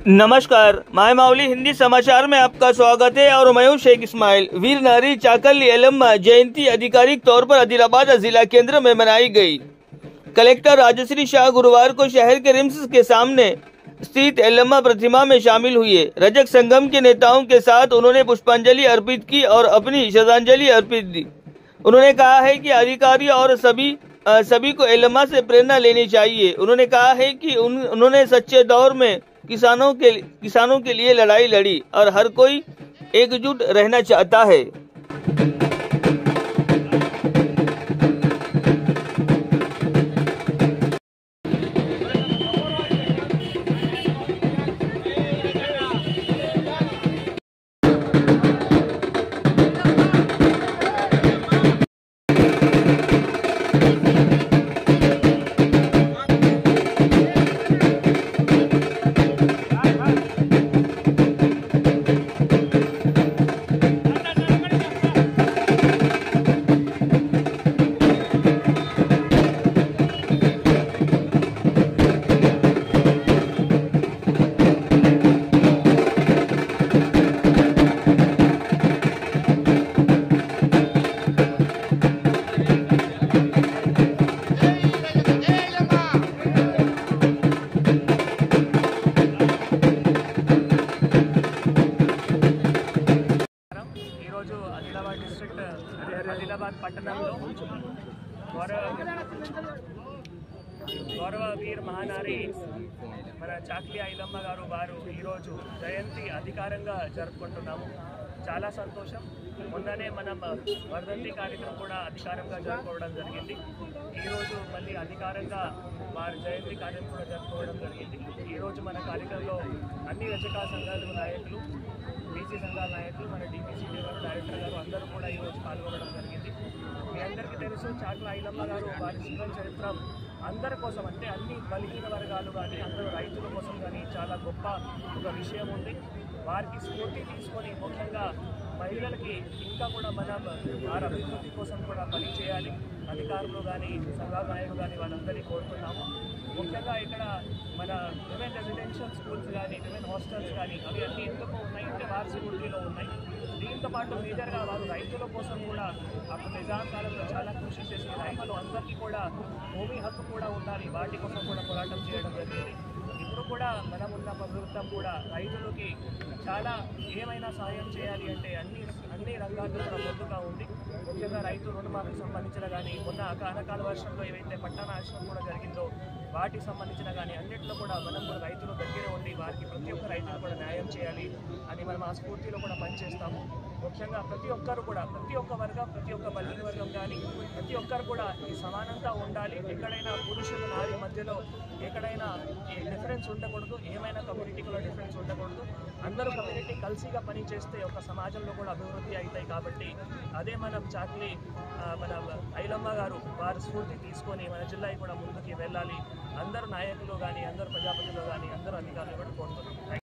नमस्कार माय मावली हिंदी समाचार में आपका स्वागत है और मैं हूं शेख इस्माइल वीर नारी चाकल एलम्मा जयंती आधिकारिक तौर पर आदिलाबाद जिला केंद्र में मनाई गई कलेक्टर राजश्री शाह गुरुवार को शहर के रिम्स के सामने स्थित एलम्मा प्रतिमा में शामिल हुए रजक संगम के नेताओं के साथ उन्होंने पुष्पांजलि अर्पित की और अपनी श्रद्धांजलि अर्पित दी उन्होंने कहा है कि अधिकारी और सभी अ, सभी को एलम्मा से प्रेरणा लेनी चाहिए उन्होंने कहा है कि उन, उन्होंने सच्चे दौर में किसानों के किसानों के लिए लड़ाई लड़ी और हर कोई एकजुट रहना चाहता है ఈరోజు ఆదిలాబాద్ డిస్ట్రిక్ట్ ఆదిలాబాద్ పట్టణంలో గౌరవ గౌరవ వీర్ మహానారి మన చాక్లి ఐలమ్మ గారు వారు ఈరోజు జయంతి అధికారంగా జరుపుకుంటున్నాము చాలా సంతోషం మొన్ననే మనం వర్ధంతి కార్యక్రమం కూడా అధికారంగా జరుపుకోవడం జరిగింది ఈరోజు మళ్ళీ అధికారంగా వారి జయంతి కార్యక్రమం కూడా జరుపుకోవడం జరిగింది ఈరోజు మన కార్యక్రమంలో అన్ని రచకా సంఘాలు నాయకులు బీసీ సంఘాల నాయకులు మన డిపిసి గారు డైరెక్టర్ గారు అందరూ కూడా ఈరోజు పాల్గొనడం జరిగింది మీ అందరికీ తెలుసు చాట్ల ఐలమ్మ గారు వారి జీవన చరిత్ర అందరి కోసం అంటే అన్ని బలహీన వర్గాలు కానీ అందరూ రైతుల కోసం కానీ చాలా గొప్ప ఒక విషయం ఉంది వారికి స్ఫూర్తి తీసుకొని ముఖ్యంగా మహిళలకి ఇంకా కూడా మనం వారి అభివృద్ధి కోసం కూడా పని చేయాలి అధికారులు కానీ సంఘాల నాయకులు కానీ వాళ్ళందరినీ కోరుతున్నాము ముఖ్యంగా ఇక్కడ మన విమెన్ రెసిడెన్షియల్ స్కూల్స్ కానీ విమెన్ హాస్టల్స్ కానీ అవి అన్ని ఎందుకు ఉన్నాయి అంటే వారి స్ఫూర్తిలో ఉన్నాయి దీంతో పాటు మేజర్గా వారు రైతుల కోసం కూడా అప్పుడు నిజాం కాలంలో చాలా కృషి చేసి రైతులు అందరికీ కూడా భూమి హక్కు కూడా ఉండాలి వాటి కోసం కూడా పోరాటం చేయడం జరిగింది ఇప్పుడు కూడా మనం ఉన్న ప్రభుత్వం కూడా రైతులకి చాలా ఏమైనా సహాయం చేయాలి అంటే అన్ని అన్ని రంగాల్లో కూడా ముందుగా ఉంది ముఖ్యంగా రైతు రుణమాఫీకి సంబంధించిన కానీ మొన్న అకానకాల వర్షంలో ఏవైతే పట్ట నాశనం కూడా జరిగిందో వాటికి సంబంధించిన కానీ అన్నింటిలో కూడా మనం కూడా రైతులు దగ్గర ఉండి వారికి ప్రతి ఒక్క రైతులు కూడా న్యాయం చేయాలి అని మనం ఆ స్ఫూర్తిలో కూడా పనిచేస్తాము ముఖ్యంగా ప్రతి ఒక్కరు కూడా ప్రతి ఒక్క వర్గం ప్రతి ఒక్క బలహీన వర్గం కానీ ప్రతి ఒక్కరు కూడా ఈ సమానంతా ఉండాలి ఎక్కడైనా పురుషులు నారి మధ్యలో ఎక్కడైనా ఈ డిఫరెన్స్ ఉండకూడదు ఏమైనా కమ్యూనిటీ కూడా డిఫరెన్స్ ఉండకూడదు అందరూ కమ్యూనిటీ కలిసిగా పని చేస్తే ఒక సమాజంలో కూడా అభివృద్ధి అవుతాయి కాబట్టి అదే మనం చాక్లి ఆ, మన ఐలమ్మ గారు వారి స్ఫూర్తి తీసుకొని మన జిల్లాకి కూడా ముందుకి వెళ్ళాలి అందరూ నాయకులు కానీ అందరూ ప్రజాపతిలో కానీ అందరూ అధికారులు కూడా కోరుతున్నాం